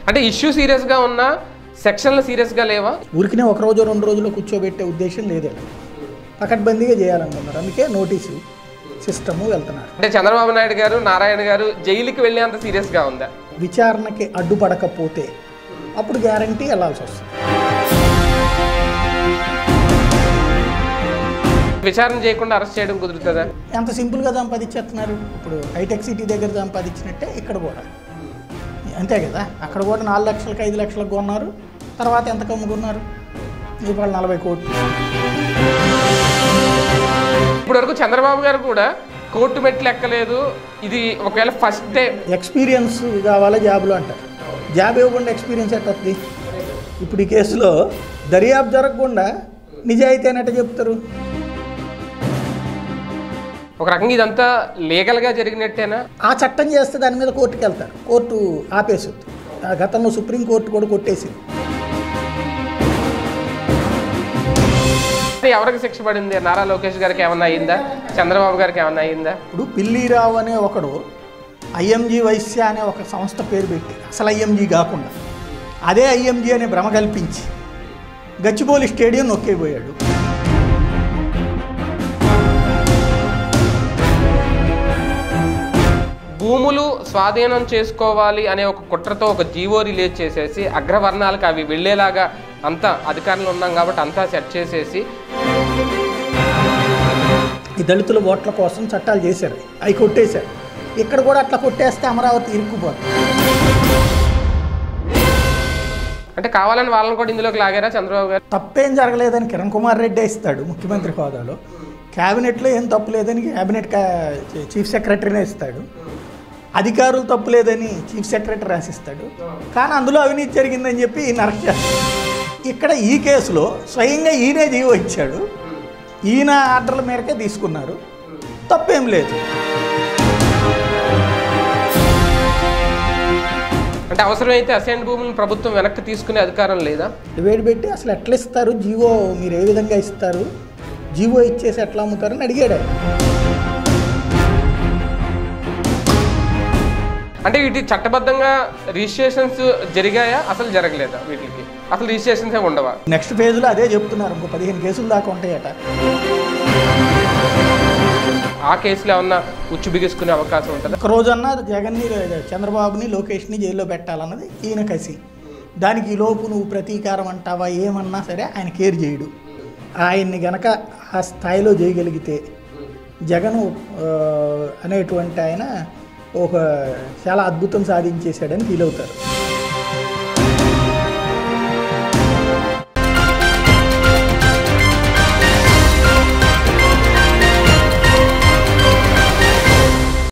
అంటే ఇష్యూ సీరియస్గా ఉన్నా సెక్షన్లు సీరియస్గా లేవా ఊరికినే ఒక రోజు రెండు రోజుల్లో కూర్చోబెట్టే ఉద్దేశం లేదే పకడ్బందీగా చేయాలనుకున్నారు అందుకే నోటీసు సిస్టము వెళ్తున్నారు అంటే చంద్రబాబు నాయుడు గారు నారాయణ గారు జైలుకి వెళ్ళేంత సీరియస్గా ఉందా విచారణకి అడ్డుపడకపోతే అప్పుడు గ్యారంటీ వెళ్ళాల్సి వస్తుంది విచారణ చేయకుండా అరెస్ట్ చేయడం కుదురుతుందా ఎంత సింపుల్గా సంపాదించేస్తున్నారు ఇప్పుడు హైటెక్ సిటీ దగ్గర సంపాదించినట్టే ఇక్కడ కూడా అంతే కదా అక్కడ కూడా నాలుగు లక్షలకు ఐదు లక్షలకు కొన్నారు తర్వాత ఎంత కమ్ముకున్నారు ఇవాళ నలభై కోట్లు ఇప్పటి వరకు చంద్రబాబు గారు కూడా కోర్టు మెట్లు ఎక్కలేదు ఇది ఒకవేళ ఫస్ట్ డే ఎక్స్పీరియన్స్ కావాలా జాబులు అంటారు జాబ్ ఇవ్వకుండా ఎక్స్పీరియన్స్ ఎట్ట వస్తుంది ఇప్పుడు ఈ కేసులో దర్యాప్తు జరగకుండా నిజాయితీ అనేట చెప్తారు ఒక రకంగా ఇదంతా లీగల్గా జరిగినట్టేనా ఆ చట్టం చేస్తే దాని మీద కోర్టుకి వెళ్తారు కోర్టు ఆపేసుద్ది ఆ గతంలో సుప్రీంకోర్టు కూడా కొట్టేసింది అంటే ఎవరికి శిక్ష పడింది నారా లోకేష్ గారికి ఏమన్నా అయిందా చంద్రబాబు గారికి ఏమన్నా అయిందా ఇప్పుడు పిల్లిరావు అనే ఒకడు ఐఎంజీ వైశ్య అనే ఒక సంస్థ పేరు పెట్టి అసలు ఐఎంజీ కాకుండా అదే ఐఎంజీ అనే భ్రమ కల్పించి గచ్చిబౌలి స్టేడియం నొక్కేపోయాడు భూములు స్వాధీనం చేసుకోవాలి అనే ఒక కుట్రతో ఒక జీవో రిలీజ్ చేసేసి అగ్రవర్ణాలకు అవి వెళ్ళేలాగా అంతా అధికారంలో ఉన్నాం కాబట్టి అంతా సెట్ చేసేసి ఈ దళితుల ఓట్ల కోసం చట్టాలు చేశారు అవి కొట్టేశారు ఇక్కడ కూడా అట్లా కొట్టేస్తే అమరావతి ఇరుక్కుపోతుంది అంటే కావాలని వాళ్ళని కూడా ఇందులోకి లాగారా చంద్రబాబు గారు తప్పేం జరగలేదని కిరణ్ కుమార్ రెడ్డి ఇస్తాడు ముఖ్యమంత్రి హోదాలో క్యాబినెట్లో ఏం తప్పు లేదని క్యాబినెట్ కా- చీఫ్ సెక్రటరీనే ఇస్తాడు అధికారులు తప్పు లేదని చీఫ్ సెక్రటరీ రాసిస్తాడు కానీ అందులో అవినీతి జరిగిందని చెప్పి ఈయన అరెస్ట్ చేస్తాడు ఇక్కడ ఈ కేసులో స్వయంగా ఈయనే జీవో ఇచ్చాడు ఈయన ఆర్డర్ల మేరకే తీసుకున్నారు తప్పేం లేదు అంటే అవసరమైతే అసైన్ భూములను ప్రభుత్వం వెనక్కి తీసుకునే అధికారం లేదా డిబేట్ పెట్టి అసలు ఎట్లా ఇస్తారు జీవో మీరు ఏ విధంగా ఇస్తారు జీవో ఇచ్చేసి ఎట్లా అమ్ముతారని అడిగాడు ఆయన. అంటే వీటి చట్టబద్ధంగా రిజిస్ట్రేషన్స్ జరిగాయా అసలు జరగలేదా వీటికి అసలు రిజిస్ట్రేషన్స్ ఏ ఉండవా నెక్స్ట్ ఫేజ్లో అదే చెప్తున్నారు ఇంకో పదిహేను కేసులు దాకా ఉంటాయట ఆ కేసులో ఏమన్నా ఉచ్చు బిగించుకునే అవకాశం ఉంటుందా ఒక రోజన్నా జగన్ని చంద్రబాబుని లోకేష్ని జైల్లో పెట్టాలన్నది ఈయన కసి దానికి ఈ లోపు నువ్వు ప్రతీకారం అంటావా ఏమన్నా సరే ఆయన కేర్ చేయడు ఆయన్ని గనక ఆ స్థాయిలో చేయగలిగితే జగన్ అనేటువంటి ఆయన ఒక చాలా అద్భుతం సాధించేశాడని ఫీల్ అవుతారు